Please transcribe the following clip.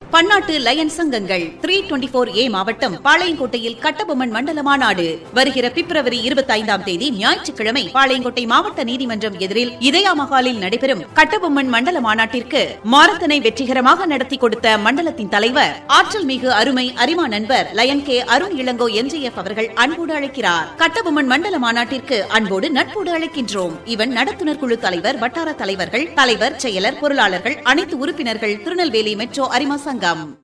பன்னாட்டு லயன் சங்கங்கள் three twenty four ஏ மாவட்டம் பாளையங்கோட்டையில் கட்டபொம்மன் மண்டல மாநாடு வருகிற பிப்ரவரி இருபத்தி ஐந்தாம் தேதி ஞாயிற்றுக்கிழமை பாளையங்கோட்டை மாவட்ட நீதிமன்றம் எதிரில் இதயா மகாலில் நடைபெறும் கட்டபொம்மன் மண்டல மாநாட்டிற்கு மாரத்தனை வெற்றிகரமாக நடத்தி கொடுத்த மண்டலத்தின் தலைவர் ஆற்றல் மிகு அருமை அரிமா நண்பர் lion K Arun Elango MJF அவர்கள் அன்போடு அழைக்கிறார் கட்டபொம்மன் மண்டல மாநாட்டிற்கு அன்போடு நட்போடு அழைக்கின்றோம் இவன் நடத்துனர் குழு தலைவர் வட்டார தலைவர்கள் தலைவர் செயலர் பொருளாளர்கள் அனைத்து உறுப்பினர்கள் திருநெல்வேலி மெட்ரோ அரிமா சங்கம்